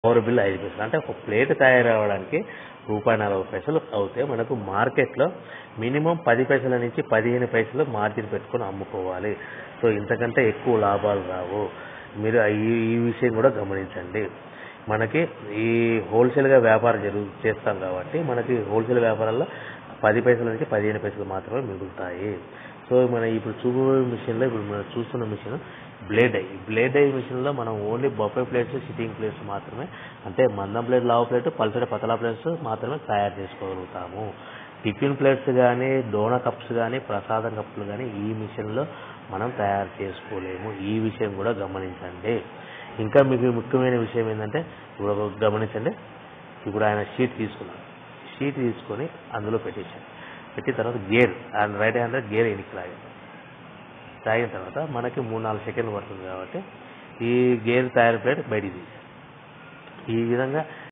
power bill ఐదు పైసలు అంటే ఒక ప్లేట్ తయారవడానికి రూపాయి నలభై పైసలు అవుతే మనకు మార్కెట్లో మినిమం పది పైసల నుంచి పదిహేను పైసలు మార్జిన్ పెట్టుకొని అమ్ముకోవాలి సో ఇంతకంటే ఎక్కువ లాభాలు రావు మీరు ఈ ఈ విషయం కూడా గమనించండి మనకి ఈ హోల్సేల్గా వ్యాపారం జరుగు చేస్తాం కాబట్టి మనకి హోల్సేల్ వ్యాపారాల్లో పది పైసల నుంచి పదిహేను పైసలు మాత్రమే మిగులుతాయి సో మన ఇప్పుడు చూపబోయే మిషన్లో ఇప్పుడు మనం చూస్తున్న machine blade I blade I మిషన్లో మనం only buffet plates sitting plates మాత్రమే అంటే మందం ప్లేట్ లావు ప్లేట్ పల్సటి పతలా ప్లేట్స్ మాత్రమే తయారు చేసుకోగలుగుతాము టిఫిన్ ప్లేట్స్ కానీ డోనా కప్స్ కానీ ప్రసాదం కప్పులు కానీ ఈ మిషన్లో మనం తయారు చేసుకోలేము ఈ విషయం కూడా గమనించండి ఇంకా మీకు ముఖ్యమైన విషయం ఏంటంటే ఇప్పుడు ఒక గమనించండి ఇప్పుడు ఆయన షీట్ తీసుకున్నాడు షీట్ తీసుకొని అందులో పెట్టేశాడు పెట్టిన తర్వాత gear and right hand gear ఎనికి లాగాడు తాగిన తర్వాత మనకి మూడు నాలుగు సెకండ్లు పడుతుంది కాబట్టి ఈ గేర్ తయారు ప్లేట్ బయటికి తీసాడు ఈ విధంగా